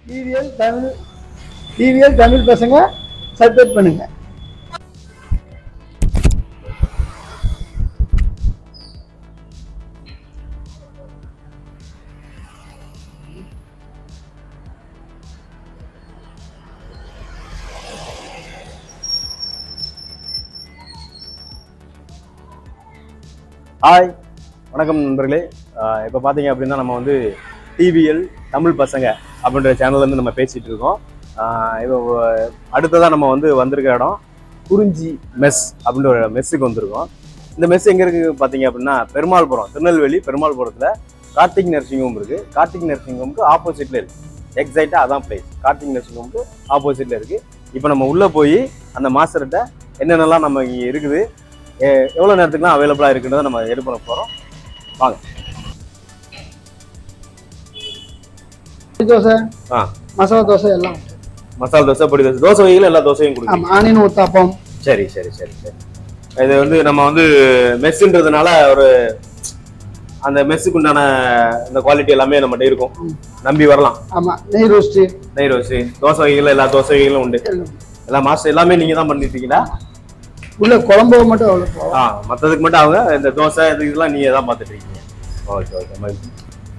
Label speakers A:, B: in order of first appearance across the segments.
A: TVL Tamil TVL Tamil பசங்க subscribe பண்ணுங்க
B: hi வணக்கம் நண்பர்களே இப்போ பார்த்தீங்க அப்படின்னா நம்ம வந்து டிவிஎல் தமிழ் பசங்க அப்படின்ற சேனல்ல இருந்து நம்ம பேசிட்டு இருக்கோம் ஆஹ் இப்போ அடுத்ததாக நம்ம வந்து வந்திருக்க இடம் குறிஞ்சி மெஸ் அப்படின்ற ஒரு மெஸ்ஸுக்கு வந்திருக்கோம் இந்த மெஸ் எங்கே இருக்குது பார்த்தீங்க அப்படின்னா பெருமாள்புரம் திருநெல்வேலி பெருமாள்புரத்தில் கார்த்திக் நர்சிங் ஹோம் இருக்குது கார்த்திக் நர்சிங் ஹோமுக்கு ஆப்போசிட்டில் இருக்குது எக்ஸாக்டாக அதான் பிளேஸ் கார்த்திக் நர்சிங் ஹோமுக்கு ஆப்போசிட்டில் இருக்குது இப்போ நம்ம உள்ளே போய் அந்த மாஸ்டர்கிட்ட என்னென்னலாம் நம்ம இங்கே இருக்குது எ- எவ்வளோ நேரத்துக்குலாம் அவைலபிளாக இருக்குன்றதை நம்ம எடு பண்ண போகிறோம் வாங்க
A: தோசை
B: ஆ
A: மசாலா தோசை எல்லாம் உண்டு.
B: மசாலா தோசை பொடி தோசை தோசை வகைகள் எல்லா தோசையும் கொடுக்குறீங்க
A: ஆமாம் ஆனியன் ஊத்தாப்பம்
B: சரி சரி சரி சரி இது வந்து நம்ம வந்து மெஸ்ஸுன்றதுனால ஒரு அந்த மெஸ்ஸுக்கு உண்டான இந்த குவாலிட்டி எல்லாமே நம்மகிட்ட இருக்கும்
A: ம்.
B: நம்பி வரலாம்
A: ஆமாம் நெய் ரோஸ்ட்டு
B: நெய் ரோஸு தோசை வகைகள் எல்லா தோசை வகைகளும் உண்டு
A: எல்லாம்
B: எல்லா மாஸ்டர் எல்லாமே நீங்கள் தான் பண்ணிட்டு இருக்கீங்களா
A: உள்ள குழம்பு மட்டும் அவ்வளோ போகும்
B: ஆ மற்றதுக்கு மட்டும் அவங்க இந்த தோசை இது இதெல்லாம் நீங்கள் தான் பார்த்துட்டு இருக்கீங்க ஓகே ஓகே மகிழ்ச்சி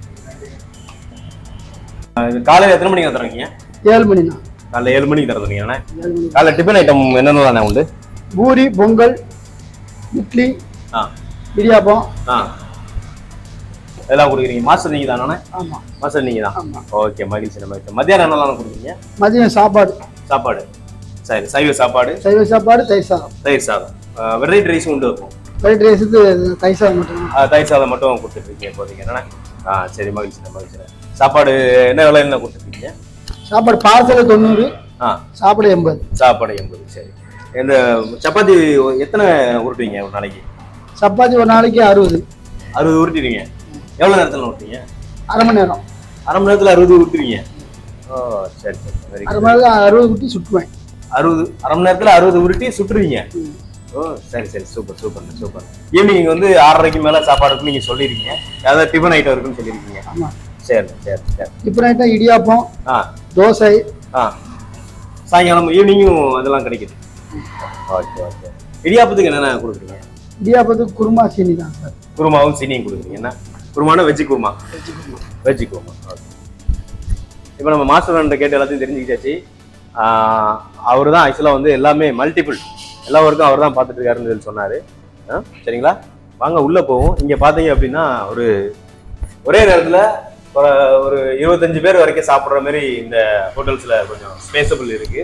B: ஆ, இது காலையில் எத்தனை மணிக்கு தரீங்க
A: ஏழு மணினா
B: காலைல ஏழு மணிக்கு தரதுங்க
A: ஏழு மணி
B: காலைல டிஃபன் ஐட்டம் என்னென்னலாம் உண்டு
A: பூரி பொங்கல் இட்லி
B: ஆ
A: இடியாப்பம்
B: ஆ இதெல்லாம் கொடுக்குறீங்க மாஸ்டர் நீங்கள் தானே
A: ஆமாம்
B: மாஸ்டர் நீங்கள் தான்
A: ஆமாம்
B: ஓகே மகிழ்ச்சி மகிழ்ச்சி மத்தியானம் என்னெல்லாம் கொடுக்குறீங்க
A: மதியம் சாப்பாடு
B: சாப்பாடு சரி சைவ சாப்பாடு
A: சைவ சாப்பாடு தயிர் சாதம்
B: தயிர் சாதம் வெரைட்டி ரைஸும் உண்டு இருக்கும்
A: ஃப்ரைட் ரைஸுக்கு தயிர் சாதம் மட்டும்
B: ஆ, தயிர் சாதம் மட்டும் கொடுத்துட்ருக்கீங்க இப்போதைக்கு என்னண்ணே ஆ சரி மகிழ்ச்சி மகிழ்ச்சி சாப்பாடு என்ன விலையில கொடுத்துருக்கீங்க
A: சாப்பாடு பார்சல் தொண்ணூறு
B: ஆ
A: சாப்பாடு எண்பது
B: சாப்பாடு எண்பது சரி இந்த சப்பாத்தி எத்தனை உருட்டுவீங்க ஒரு நாளைக்கு
A: சப்பாத்தி ஒரு நாளைக்கு அறுபது
B: அறுபது உருட்டிடுவீங்க எவ்வளோ நேரத்தில் உருட்டுவீங்க
A: அரை மணி நேரம்
B: அரை மணி நேரத்தில் அறுபது உருட்டுவீங்க ஓ சரி சரி வெரி
A: அரை மணி நேரம் அறுபது குட்டி சுட்டுவேன்
B: அறுபது அரை மணி நேரத்தில் அறுபது உருட்டி சுட்டுருவீங்க
A: ம்.
B: ஓ சரி சரி சூப்பர் சூப்பர் சூப்பர் ஈவினிங் வந்து ஆறரைக்கு மேலே சாப்பாடு இருக்குன்னு நீங்கள் சொல்லியிருக்கீங்க ஏதாவது டிஃபன் ஐட்டம் இருக்குன்னு சொல்லியிருக்கீங்க
A: ஆமாம்
B: சரி சரி சரி
A: இப்போ நைட்டாக இடியாப்பம்
B: ஆ
A: தோசை
B: ஆ சாயங்காலம் ஈவினிங்கும் அதெல்லாம் கிடைக்குது ஓகே ஓகே இடியாப்பத்துக்கு என்னென்ன கொடுக்குறீங்க
A: இடியாப்பத்துக்கு குருமா சீனி தான் சார்
B: குருமாவும் சீனியும் கொடுக்குறீங்க என்ன குருமானா veg kurma veg kurma okay இப்போ நம்ம மாஸ்டர் கேட்டு எல்லாத்தையும் தெரிஞ்சுக்கிட்டாச்சு அவர் தான் ஆக்சுவலாக வந்து எல்லாமே மல்டிபிள் எல்லா ஒர்க்கும் அவர் தான் பார்த்துட்டு இருக்காருன்னு சொல்லி சொன்னார் சரிங்களா வாங்க உள்ளே போவோம் இங்கே பார்த்தீங்க அப்படின்னா ஒரு ஒரே நேரத்தில் ஒரு இருபத்தஞ்சு பேர் வரைக்கும் சாப்பிட்ற மாதிரி இந்த ஹோட்டல்ஸில் கொஞ்சம் ஸ்பேசபிள் இருக்குது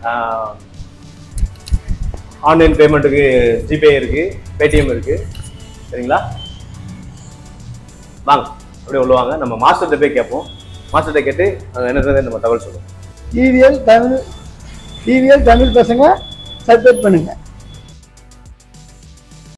B: ஆன்லைன் பேமெண்ட்டுக்கு ஜிபே இருக்குது பேடிஎம் இருக்குது சரிங்களா வாங்க அப்படியே உள்ள வாங்க நம்ம மாஸ்டர்கிட்ட போய் கேட்போம் மாஸ்டர்கிட்ட கேட்டு அது என்னன்றதை நம்ம தகவல் சொல்லுவோம்
A: டிவிஎல் தமிழ் டிவிஎல் தமிழ் பசங்க சப்ஸ்கிரைப் பண்ணுங்க